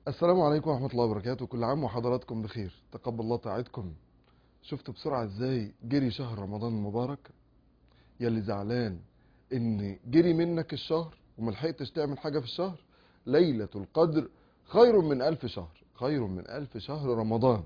السلام عليكم ورحمة الله وبركاته كل عام وحضراتكم بخير تقبل الله طاعتكم شفتوا بسرعة ازاي جري شهر رمضان المبارك يلي زعلان ان جري منك الشهر وملحقتش تعمل حاجة في الشهر ليلة القدر خير من ألف شهر خير من ألف شهر رمضان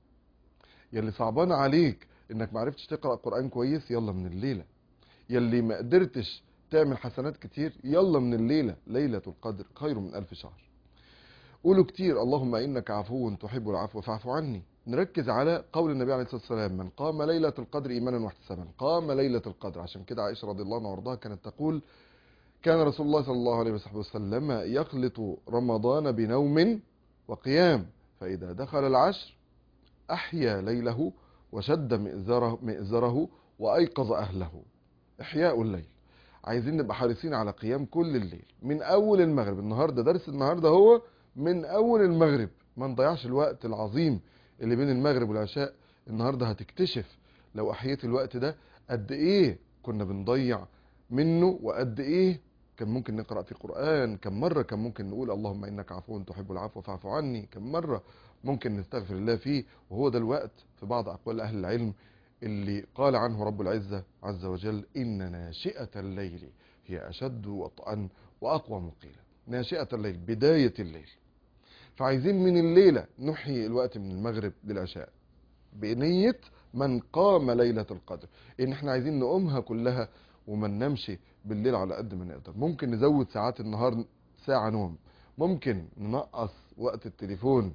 يلي صعبان عليك انك معرفتش تقرأ قرآن كويس يلا من الليلة يلي ما قدرتش تعمل حسنات كتير يلا من الليلة ليلة القدر خير من ألف شهر قولوا كتير اللهم إنك عفو تحب العفو فاعف عني نركز على قول النبي عليه الصلاة والسلام من قام ليلة القدر إيمانا واحتسابا قام ليلة القدر عشان كده عائشة رضي الله عنها وارضاها كانت تقول كان رسول الله صلى الله عليه وصحبه وسلم يخلط رمضان بنوم وقيام فإذا دخل العشر أحيا ليله وشد مئزره, مئزره وأيقظ أهله إحياء الليل عايزين نبقى حريصين على قيام كل الليل من أول المغرب النهاردة درس النهاردة هو من أول المغرب ما نضيعش الوقت العظيم اللي بين المغرب والعشاء النهاردة هتكتشف لو أحييت الوقت ده قد إيه كنا بنضيع منه وقد إيه كان ممكن نقرأ في قرآن كم مرة كان ممكن نقول اللهم إنك عفو تحب العفو فاعف عني كم مرة ممكن نستغفر الله فيه وهو ده الوقت في بعض أقوال أهل العلم اللي قال عنه رب العزة عز وجل إن ناشئة الليل هي أشد وطئا وأقوى مقيلا ناشئة الليل بداية الليل فعايزين من الليلة نحيي الوقت من المغرب للعشاء بنية من قام ليلة القدر ان احنا عايزين نقومها كلها وما ننامش بالليل على قد ما نقدر ممكن نزود ساعات النهار ساعة نوم ممكن ننقص وقت التليفون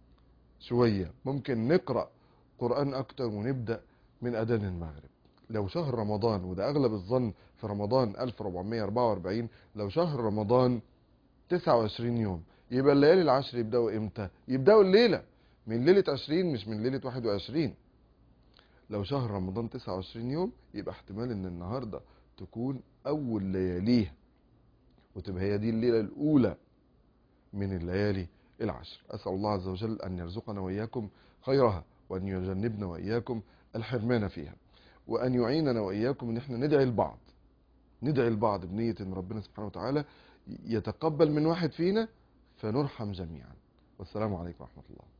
شوية ممكن نقرأ قرآن اكتر ونبدأ من اذان المغرب لو شهر رمضان وده اغلب الظن في رمضان 1444 لو شهر رمضان 29 يوم يبقى الليالي العشر يبداوا امتى يبداوا الليله من ليله 20 مش من ليله 21 لو شهر رمضان 29 يوم يبقى احتمال ان النهارده تكون اول لياليه وتبقى هي دي الليله الاولى من الليالي العشر اسال الله عز وجل ان يرزقنا واياكم خيرها وان يجنبنا واياكم الحرمان فيها وان يعيننا واياكم ان احنا ندعي البعض ندعي البعض بنيه ان ربنا سبحانه وتعالى يتقبل من واحد فينا فنرحم جميعا والسلام عليكم ورحمة الله